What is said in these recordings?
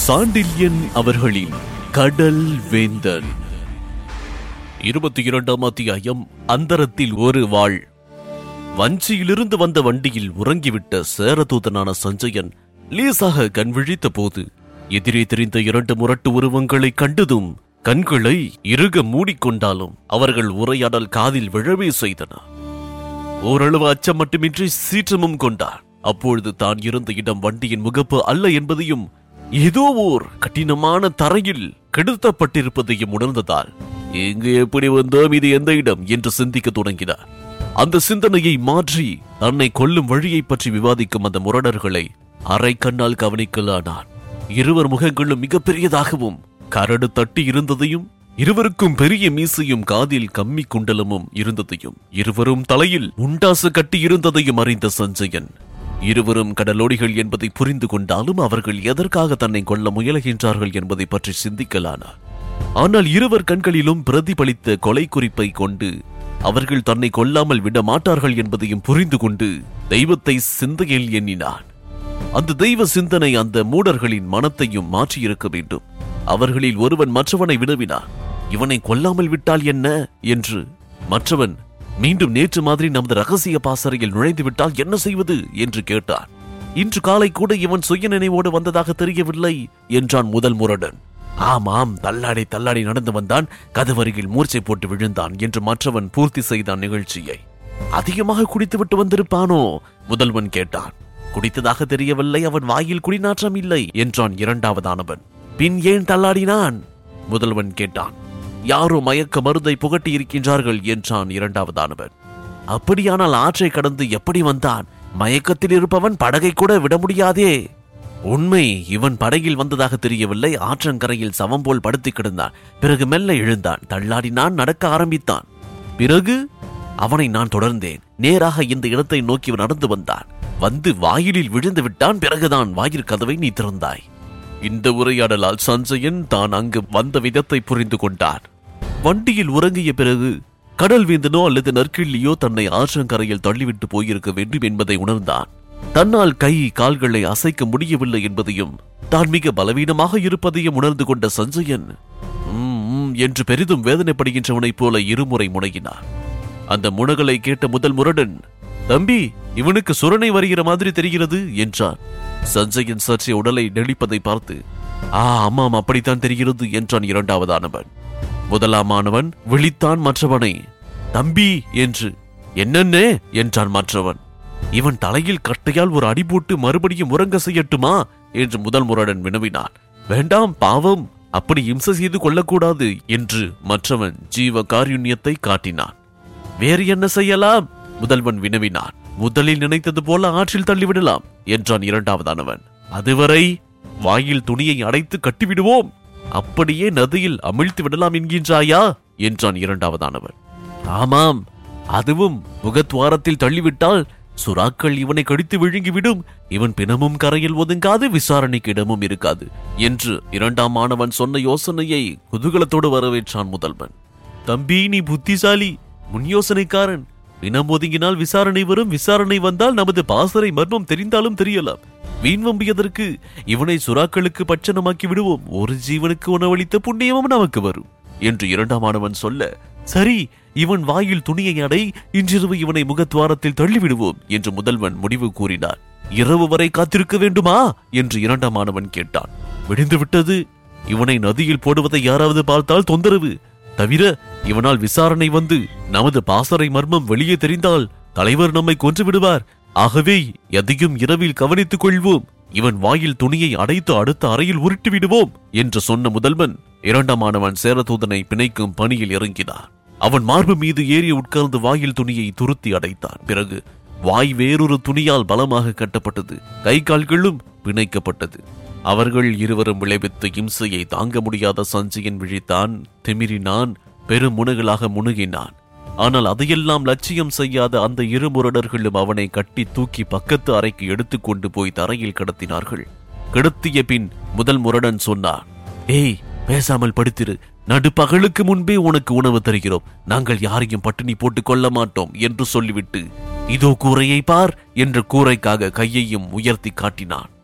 சாண்டில்யன் அவர்களின் கடல் வேந்தன் இருபத்தி இரண்டாம் அத்தியாயம் அந்தரத்தில் ஒரு வாழ் வஞ்சியிலிருந்து வந்த வண்டியில் உறங்கிவிட்ட சேரதூதனான சஞ்சயன் லேசாக கண் விழித்த போது எதிரே தெரிந்த இரண்டு முரட்டு உருவங்களை கண்டதும் கண்களை இறுக மூடிக்கொண்டாலும் அவர்கள் உரையாடல் காதில் விழவே செய்தன ஓரளவு அச்சம் மட்டுமின்றி சீற்றமும் கொண்டார் அப்பொழுது தான் இருந்த இடம் வண்டியின் முகப்பு அல்ல என்பதையும் ஏதோ ஓர் கடினமான தரையில் கெடுத்தப்பட்டிருப்பதையும் உணர்ந்ததால் இங்கு எப்படி வந்தோம் இது எந்த இடம் என்று சிந்திக்க தொடங்கினார் அந்த சிந்தனையை மாற்றி தன்னை கொல்லும் வழியை பற்றி விவாதிக்கும் அந்த முரடர்களை அரை கண்ணால் கவனிக்கலானான் இருவர் முகங்களும் மிக பெரியதாகவும் கரடு தட்டி இருந்ததையும் இருவருக்கும் பெரிய மீசையும் காதில் கம்மி குண்டலமும் இருந்ததையும் இருவரும் தலையில் முண்டாசு கட்டி இருந்ததையும் அறிந்த சஞ்சயன் இருவரும் கடலோடிகள் என்பதை புரிந்து கொண்டாலும் அவர்கள் எதற்காக தன்னை கொல்ல முயலுகின்றார்கள் என்பதை பற்றி சிந்திக்கலானார் ஆனால் இருவர் கண்களிலும் பிரதிபலித்த கொலை குறிப்பை கொண்டு அவர்கள் தன்னை கொல்லாமல் விட மாட்டார்கள் என்பதையும் புரிந்து கொண்டு தெய்வத்தை சிந்தையில் எண்ணினான் அந்த தெய்வ சிந்தனை அந்த மூடர்களின் மனத்தையும் மாற்றியிருக்க வேண்டும் அவர்களில் ஒருவன் மற்றவனை வினவினான் இவனை கொல்லாமல் விட்டால் என்ன என்று மற்றவன் மீண்டும் நேற்று மாதிரி நமது ரகசிய பாசறையில் நுழைந்து விட்டால் என்ன செய்வது என்று கேட்டான் இன்று காலை கூட இவன் சுய நினைவோடு வந்ததாக தெரியவில்லை என்றான் முதல் முரடன் ஆமாம் தள்ளாடி தள்ளாடி நடந்து வந்தான் கதவருகில் மூர்ச்சை போட்டு விழுந்தான் என்று மற்றவன் பூர்த்தி செய்தான் நிகழ்ச்சியை அதிகமாக குடித்துவிட்டு வந்திருப்பானோ முதல்வன் கேட்டான் குடித்ததாக தெரியவில்லை அவன் வாயில் குடிநாற்றம் இல்லை என்றான் இரண்டாவதானவன் பின் ஏன் தள்ளாடினான் முதல்வன் கேட்டான் யாரோ மயக்க மருந்தை புகட்டி இருக்கின்றார்கள் என்றான் இரண்டாவதானவன் அப்படியானால் ஆற்றை கடந்து எப்படி வந்தான் மயக்கத்தில் இருப்பவன் படகை கூட விட முடியாதே உண்மை இவன் படகில் வந்ததாக தெரியவில்லை ஆற்றங்கரையில் சவம் போல் படுத்து கிடந்தான் பிறகு மெல்ல எழுந்தான் தள்ளாடினான் நடக்க ஆரம்பித்தான் பிறகு அவனை நான் தொடர்ந்தேன் நேராக இந்த இடத்தை நோக்கி நடந்து வந்தான் வந்து வாயிலில் விழுந்து விட்டான் பிறகுதான் வாயில் கதவை நீ திறந்தாய் இந்த உரையாடலால் சஞ்சயன் தான் அங்கு வந்த விதத்தை புரிந்து கொண்டான் வண்டியில் உறங்கிய பிறகு கடல் வேந்தனோ அல்லது நற்கிள்ளியோ தன்னை ஆற்றங்கரையில் தள்ளிவிட்டு போயிருக்க வேண்டும் என்பதை உணர்ந்தான் தன்னால் கை கால்களை அசைக்க முடியவில்லை என்பதையும் தான் மிக பலவீனமாக இருப்பதையும் உணர்ந்து கொண்ட சஞ்சயன் "ம், ம்" என்று பெரிதும் வேதனைப்படுகின்றவனைப் போல இருமுறை முனகினான் அந்த முனகலை கேட்ட முதல் முரடன் தம்பி இவனுக்கு சுரணை வருகிற மாதிரி தெரிகிறது என்றான் சஞ்சயன் சற்றே உடலை நெளிப்பதை பார்த்து ஆ ஆமாம் அப்படித்தான் தெரிகிறது என்றான் இரண்டாவதானவன் முதலாமானவன் விழித்தான் மற்றவனை தம்பி என்று என்னென்ன என்றான் மற்றவன் இவன் தலையில் கட்டையால் ஒரு அடி போட்டு மறுபடியும் உறங்க செய்யட்டுமா என்று முதல் முரடன் வினவினான் வேண்டாம் பாவம் அப்படி இம்சை செய்து கொள்ளக்கூடாது என்று மற்றவன் ஜீவ காருண்யத்தை காட்டினான் வேறு என்ன செய்யலாம் முதல்வன் வினவினான் முதலில் நினைத்தது போல ஆற்றில் தள்ளிவிடலாம் என்றான் இரண்டாவதானவன் அதுவரை வாயில் துணியை அடைத்து கட்டிவிடுவோம் அப்படியே நதியில் அமிழ்த்து விடலாம் என்கின்றாயா என்றான் இரண்டாவதானவன் ஆமாம் அதுவும் முகத்வாரத்தில் தள்ளிவிட்டால் சுறாக்கள் இவனை கடித்து விழுங்கிவிடும் இவன் பிணமும் கரையில் ஒதுங்காது விசாரணைக்கு இடமும் இருக்காது என்று இரண்டாம் மாணவன் சொன்ன யோசனையை குதூகலத்தோடு வரவேற்றான் முதல்வன் தம்பி நீ புத்திசாலி முன் யோசனைக்காரன் பிணம் ஒதுங்கினால் விசாரணை வரும் விசாரணை வந்தால் நமது பாசறை மர்மம் தெரிந்தாலும் தெரியலாம் வீண் வம்பியதற்கு இவனை சுறாக்களுக்கு பட்சணமாக்கி விடுவோம் ஒரு ஜீவனுக்கு உணவளித்த புண்ணியமும் நமக்கு வரும் என்று இரண்டாம் மாணவன் சொல்ல சரி இவன் வாயில் துணியை அடை இன்றிரவு இவனை முகத்வாரத்தில் தள்ளிவிடுவோம் என்று முதல்வன் முடிவு கூறினார் இரவு வரை காத்திருக்க வேண்டுமா என்று இரண்டாம் மாணவன் கேட்டான் விடிந்து விட்டது இவனை நதியில் போடுவதை யாராவது பார்த்தால் தொந்தரவு தவிர இவனால் விசாரணை வந்து நமது பாசறை மர்மம் வெளியே தெரிந்தால் தலைவர் நம்மை கொன்று விடுவார் ஆகவே எதையும் இரவில் கவனித்துக் கொள்வோம் இவன் வாயில் துணியை அடைத்து அடுத்த அறையில் உருட்டி விடுவோம் என்று சொன்ன முதல்வன் இரண்டாமானவன் சேரதூதனை பிணைக்கும் பணியில் இறங்கினான் அவன் மார்பு மீது ஏறி உட்கார்ந்து வாயில் துணியை துருத்தி அடைத்தான் பிறகு வாய் வேறொரு துணியால் பலமாக கட்டப்பட்டது கை கால்களும் பிணைக்கப்பட்டது அவர்கள் இருவரும் விளைவித்த இம்சையை தாங்க முடியாத சஞ்சயன் விழித்தான் திமிரினான் பெரும் முனகலாக முணுகினான் ஆனால் அதையெல்லாம் லட்சியம் செய்யாத அந்த இரு முரடர்களும் அவனை கட்டி தூக்கி பக்கத்து அறைக்கு எடுத்துக்கொண்டு போய் தரையில் கிடத்தினார்கள் கிடத்திய பின் முதல் முரடன் சொன்னான் ஏய் பேசாமல் படுத்திரு நடுப்பகலுக்கு முன்பே உனக்கு உணவு தருகிறோம் நாங்கள் யாரையும் பட்டினி போட்டுக் கொள்ள மாட்டோம் என்று சொல்லிவிட்டு இதோ கூரையை பார் என்று கூரைக்காக கையையும் உயர்த்தி காட்டினான்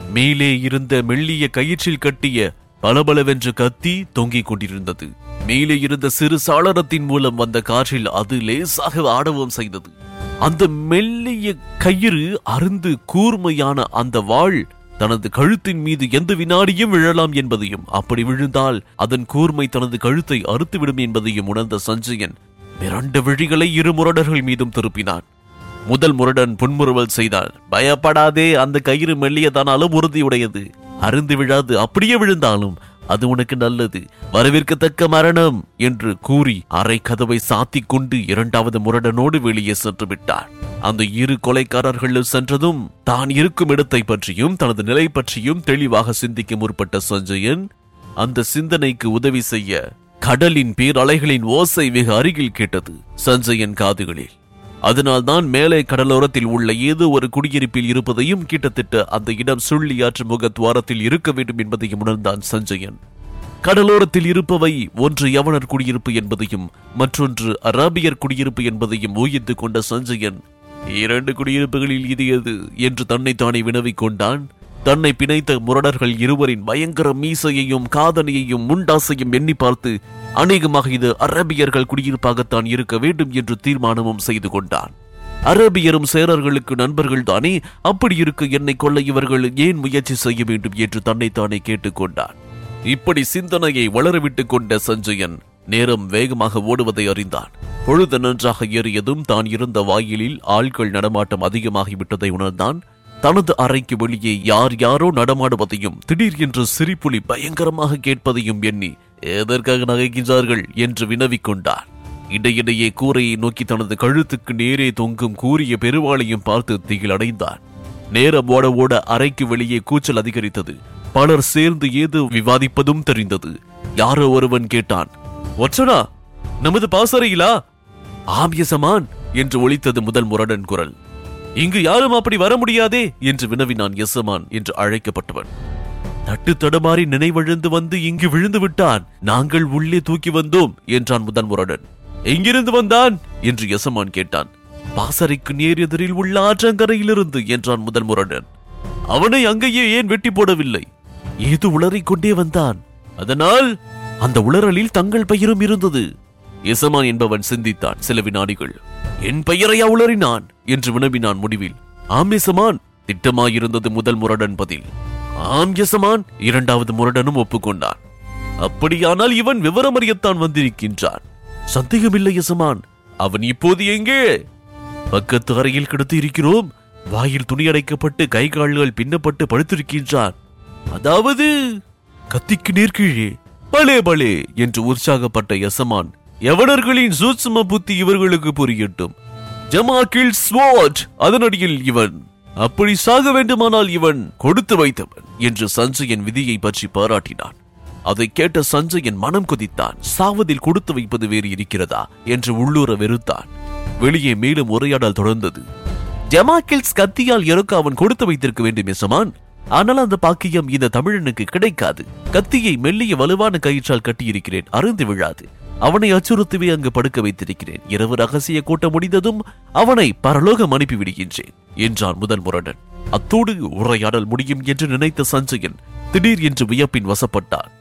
மேலே இருந்த மெல்லிய கயிற்றில் கட்டிய பளபளவென்ற கத்தி தொங்கிக் கொண்டிருந்தது மேலே இருந்த சிறு சாளரத்தின் மூலம் வந்த காற்றில் அது லேசாக ஆடவும் செய்தது அந்த மெல்லிய கயிறு அருந்து கூர்மையான அந்த வாள் தனது கழுத்தின் மீது எந்த வினாடியும் விழலாம் என்பதையும் அப்படி விழுந்தால் அதன் கூர்மை தனது கழுத்தை அறுத்துவிடும் என்பதையும் உணர்ந்த சஞ்சயன் மிரண்ட விழிகளை இரு முரடர்கள் மீதும் திருப்பினான் முதல் முரடன் புன்முறுவல் செய்தான் பயப்படாதே அந்த கயிறு மெல்லியதானாலும் உறுதியுடையது அருந்து விழாது அப்படியே விழுந்தாலும் அது உனக்கு நல்லது வரவேற்கத்தக்க மரணம் என்று கூறி அரை கதவை சாத்திக் கொண்டு இரண்டாவது முரடனோடு வெளியே சென்று விட்டார் அந்த இரு கொலைக்காரர்கள் சென்றதும் தான் இருக்கும் இடத்தை பற்றியும் தனது நிலை பற்றியும் தெளிவாக சிந்திக்க முற்பட்ட சஞ்சயன் அந்த சிந்தனைக்கு உதவி செய்ய கடலின் பேரலைகளின் ஓசை வெகு அருகில் கேட்டது சஞ்சயன் காதுகளில் அதனால்தான் மேலே கடலோரத்தில் உள்ள ஏதோ ஒரு குடியிருப்பில் இருப்பதையும் கிட்டத்தட்ட அந்த இடம் சுள்ளியாற்று முகத்வாரத்தில் இருக்க வேண்டும் என்பதையும் உணர்ந்தான் சஞ்சயன் கடலோரத்தில் இருப்பவை ஒன்று யவனர் குடியிருப்பு என்பதையும் மற்றொன்று அராபியர் குடியிருப்பு என்பதையும் ஊகித்துக் கொண்ட சஞ்சயன் இரண்டு குடியிருப்புகளில் இது எது என்று தன்னைத்தானே வினவிக் கொண்டான் தன்னை பிணைத்த முரடர்கள் இருவரின் பயங்கர மீசையையும் காதணியையும் முண்டாசையும் எண்ணி பார்த்து அநேகமாக இது அரபியர்கள் குடியிருப்பாகத்தான் இருக்க வேண்டும் என்று தீர்மானமும் செய்து கொண்டான் அரபியரும் சேரர்களுக்கு நண்பர்கள் தானே அப்படி இருக்க என்னை கொள்ள இவர்கள் ஏன் முயற்சி செய்ய வேண்டும் என்று தன்னைத்தானே கேட்டுக்கொண்டான் இப்படி சிந்தனையை வளரவிட்டுக் கொண்ட சஞ்சயன் நேரம் வேகமாக ஓடுவதை அறிந்தான் பொழுது நன்றாக ஏறியதும் தான் இருந்த வாயிலில் ஆள்கள் நடமாட்டம் அதிகமாகிவிட்டதை உணர்ந்தான் தனது அறைக்கு வெளியே யார் யாரோ நடமாடுவதையும் திடீர் என்று சிரிப்புலி பயங்கரமாக கேட்பதையும் எண்ணி எதற்காக நகைக்கின்றார்கள் என்று வினவிக் கொண்டார் இடையிடையே கூரையை நோக்கி தனது கழுத்துக்கு நேரே தொங்கும் கூறிய பெருவாளையும் பார்த்து திகிலடைந்தான் நேரம் ஓட ஓட அறைக்கு வெளியே கூச்சல் அதிகரித்தது பலர் சேர்ந்து ஏதோ விவாதிப்பதும் தெரிந்தது யாரோ ஒருவன் கேட்டான் ஒற்றனா நமது பாசறையிலா ஆம் எசமான் என்று ஒலித்தது முதல் முரடன் குரல் இங்கு யாரும் அப்படி வர முடியாதே என்று வினவினான் எசமான் என்று அழைக்கப்பட்டவன் தட்டு தடுமாறி நினைவழுந்து வந்து இங்கு விழுந்து விட்டான் நாங்கள் உள்ளே தூக்கி வந்தோம் என்றான் முதன் முரடன் எங்கிருந்து வந்தான் என்று எசமான் கேட்டான் பாசறைக்கு நேர் எதிரில் உள்ள ஆற்றங்கரையிலிருந்து என்றான் முதல் முரடன் அவனை அங்கேயே ஏன் வெட்டி போடவில்லை ஏது உளறிக் கொண்டே வந்தான் அதனால் அந்த உளறலில் தங்கள் பெயரும் இருந்தது எசமான் என்பவன் சிந்தித்தான் சில வினாடிகள் என் பெயரையா உளறினான் என்று வினவினான் முடிவில் ஆம் எசமான் திட்டமாயிருந்தது முதல் முரடன் பதில் ஆம் எசமான் இரண்டாவது முரடனும் ஒப்புக்கொண்டான் அப்படியானால் இவன் விவரம் அறியத்தான் வந்திருக்கின்றான் சந்தேகமில்லை எசமான் அவன் இப்போது எங்கே பக்கத்து அறையில் கிடத்து இருக்கிறோம் வாயில் துணி அடைக்கப்பட்டு கை கால்கள் பின்னப்பட்டு படுத்திருக்கின்றான் அதாவது கத்திக்கு நேர்கீழே பலே பலே என்று உற்சாகப்பட்ட எசமான் எவனர்களின் சூட்சும புத்தி இவர்களுக்கு புரியட்டும் ஜமாக்கில் ஸ்வாட் அதனடியில் இவன் அப்படி சாக வேண்டுமானால் இவன் கொடுத்து வைத்தவன் என்று சஞ்சயன் விதியை பற்றி பாராட்டினான் அதை கேட்ட சஞ்சயன் மனம் கொதித்தான் சாவதில் கொடுத்து வைப்பது வேறு இருக்கிறதா என்று உள்ளூர வெறுத்தான் வெளியே மேலும் உரையாடல் தொடர்ந்தது ஜமாக்கில்ஸ் கத்தியால் இறக்க அவன் கொடுத்து வைத்திருக்க வேண்டும் எசமான் ஆனால் அந்த பாக்கியம் இந்த தமிழனுக்கு கிடைக்காது கத்தியை மெல்லிய வலுவான கயிற்றால் கட்டியிருக்கிறேன் அருந்து விழாது அவனை அச்சுறுத்தவே அங்கு படுக்க வைத்திருக்கிறேன் இரவு ரகசிய கூட்டம் முடிந்ததும் அவனை பரலோகம் அனுப்பி விடுகின்றேன் என்றான் முதல் முரடன் அத்தோடு உரையாடல் முடியும் என்று நினைத்த சஞ்சயன் திடீர் என்று வியப்பின் வசப்பட்டான்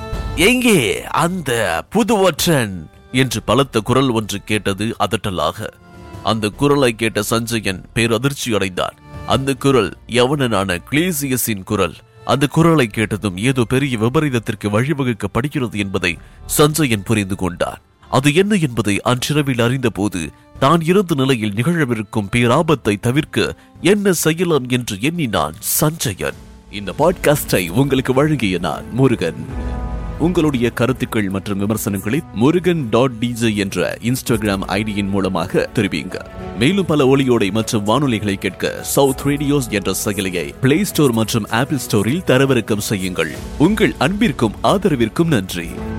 எங்கே அந்த புதுவற்றன் என்று பலத்த குரல் ஒன்று கேட்டது அதட்டலாக அந்த குரலை கேட்ட சஞ்சயன் பேரதிர்ச்சி அடைந்தான் அந்த குரல் யவனனான கிளேசியஸின் குரல் அந்த குரலை கேட்டதும் ஏதோ பெரிய விபரீதத்திற்கு வழிவகுக்கப்படுகிறது என்பதை சஞ்சயன் புரிந்து கொண்டான் அது என்ன என்பதை அன்றிரவில் அறிந்தபோது தான் இருந்த நிலையில் நிகழவிருக்கும் பேராபத்தை தவிர்க்க என்ன செய்யலாம் என்று எண்ணினான் சஞ்சயன் இந்த பாட்காஸ்டை உங்களுக்கு வழங்கிய நான் முருகன் உங்களுடைய கருத்துக்கள் மற்றும் விமர்சனங்களை முருகன் டாட் டிஜே என்ற இன்ஸ்டாகிராம் ஐடியின் மூலமாக தெரிவிங்க மேலும் பல ஒளியோடை மற்றும் வானொலிகளை கேட்க சவுத் ரேடியோஸ் என்ற செயலியை பிளே ஸ்டோர் மற்றும் ஆப்பிள் ஸ்டோரில் தரவிறக்கம் செய்யுங்கள் உங்கள் அன்பிற்கும் ஆதரவிற்கும் நன்றி